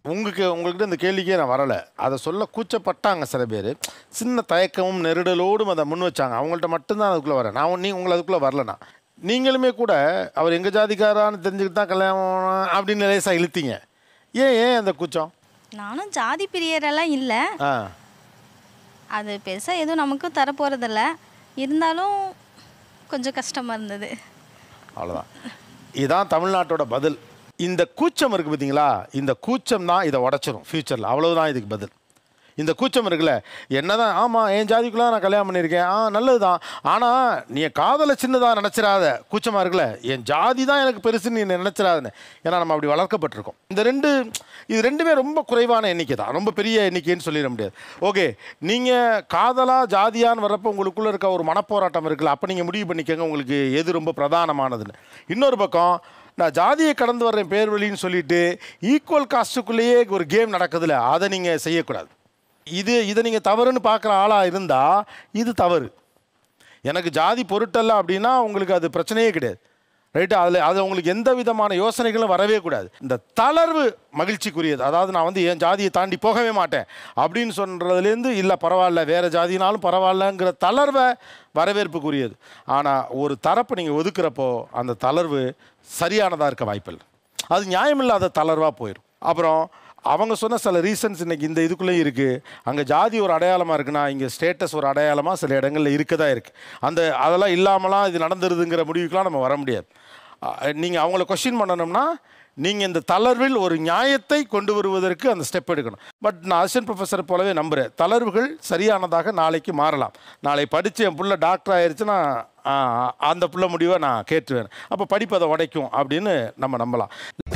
உங்களுக்கு உங்கள்கிட்ட இந்த கேள்விக்கே நான் வரலை அதை சொல்ல கூச்சப்பட்டாங்க சில பேர் சின்ன தயக்கமும் நெருடலோடும் அதை முன் வச்சாங்க அவங்கள்ட்ட மட்டும்தான் அதுக்குள்ளே வரேன் நான் நீ உங்களை அதுக்குள்ளே வரலண்ணா நீங்களுமே கூட அவர் எங்கள் ஜாதிக்காரான்னு தெரிஞ்சுக்கிட்டு தான் கல்யாணம் அப்படின்னு லேசாக இழுத்தீங்க ஏன் ஏன் அந்த கூச்சம் நானும் ஜாதி பிரியரெல்லாம் இல்லை ஆ அது பெருசாக எதுவும் நமக்கும் தரப்போகிறதில்ல இருந்தாலும் கொஞ்சம் கஷ்டமாக இருந்தது அவ்வளோதான் இதுதான் தமிழ்நாட்டோட பதில் இந்த கூச்சம் இருக்குது பார்த்தீங்களா இந்த கூச்சம் தான் இதை உடச்சிரும் ஃப்யூச்சரில் அவ்வளவுதான் இதுக்கு பதில் இந்த கூச்சம் இருக்குல்ல என்னதான் ஆமாம் என் ஜாதிக்குள்ளே நான் கல்யாணம் பண்ணியிருக்கேன் ஆ நல்லது தான் ஆனால் நீ என் காதலை சின்னதாக நினச்சிடாத கூச்சமாக இருக்குல்ல என் ஜாதி தான் எனக்கு பெருசுன்னு நீ நினச்சிடாதுன்னு ஏன்னா நம்ம அப்படி வளர்க்கப்பட்டிருக்கோம் இந்த ரெண்டு இது ரெண்டுமே ரொம்ப குறைவான எண்ணிக்கை தான் ரொம்ப பெரிய எண்ணிக்கைன்னு சொல்லிட முடியாது ஓகே நீங்கள் காதலா ஜாதியான்னு வர்றப்போ உங்களுக்குள்ளே இருக்க ஒரு மனப்போராட்டம் இருக்குல்ல அப்போ நீங்கள் முடிவு பண்ணிக்கங்க உங்களுக்கு எது ரொம்ப பிரதானமானதுன்னு இன்னொரு பக்கம் நான் ஜாதியை கடந்து வர்றேன் பேர் வழின்னு சொல்லிட்டு ஈக்குவல் காஸ்ட்டுக்குள்ளேயே ஒரு கேம் நடக்குதுல்ல அதை நீங்கள் செய்யக்கூடாது இது இதை நீங்கள் தவறுன்னு பார்க்குற ஆளாக இருந்தால் இது தவறு எனக்கு ஜாதி பொருட்டல்ல அப்படின்னா உங்களுக்கு அது பிரச்சனையே கிடையாது ரைட்டு அதில் அது உங்களுக்கு எந்த விதமான யோசனைகளும் வரவே கூடாது இந்த தளர்வு மகிழ்ச்சிக்குரியது அதாவது நான் வந்து என் ஜாதியை தாண்டி போகவே மாட்டேன் அப்படின்னு சொல்கிறதுலேருந்து இல்லை பரவாயில்ல வேறு ஜாதினாலும் பரவாயில்லங்கிற தளர்வை வரவேற்புக்குரியது ஆனால் ஒரு தரப்பு நீங்கள் ஒதுக்குறப்போ அந்த தளர்வு சரியானதாக இருக்க வாய்ப்பில்லை அது நியாயமில்லாத தளர்வாக போயிடும் அப்புறம் அவங்க சொன்ன சில ரீசன்ஸ் இன்னைக்கு இந்த இதுக்குள்ளேயும் இருக்குது அங்கே ஜாதி ஒரு அடையாளமாக இருக்குன்னா இங்கே ஸ்டேட்டஸ் ஒரு அடையாளமாக சில இடங்களில் இருக்கதா இருக்குது அந்த அதெல்லாம் இல்லாமலாம் இது நடந்துருதுங்கிற முடிவுக்கெலாம் நம்ம வர முடியாது நீங்கள் அவங்கள கொஸ்டின் பண்ணணும்னா நீங்கள் இந்த தளர்வில் ஒரு நியாயத்தை கொண்டு வருவதற்கு அந்த ஸ்டெப் எடுக்கணும் பட் நான் அசிஸ்டன்ட் ப்ரொஃபஸர் போலவே நம்புகிறேன் தளர்வுகள் சரியானதாக நாளைக்கு மாறலாம் நாளை படித்து என் புள்ள டாக்டர் ஆயிடுச்சுன்னா ஆ, அந்த புள்ள முடிவை நான் கேட்டுருவேன் அப்போ படிப்பு அதை உடைக்கும் அப்படின்னு நம்ம நம்பலாம்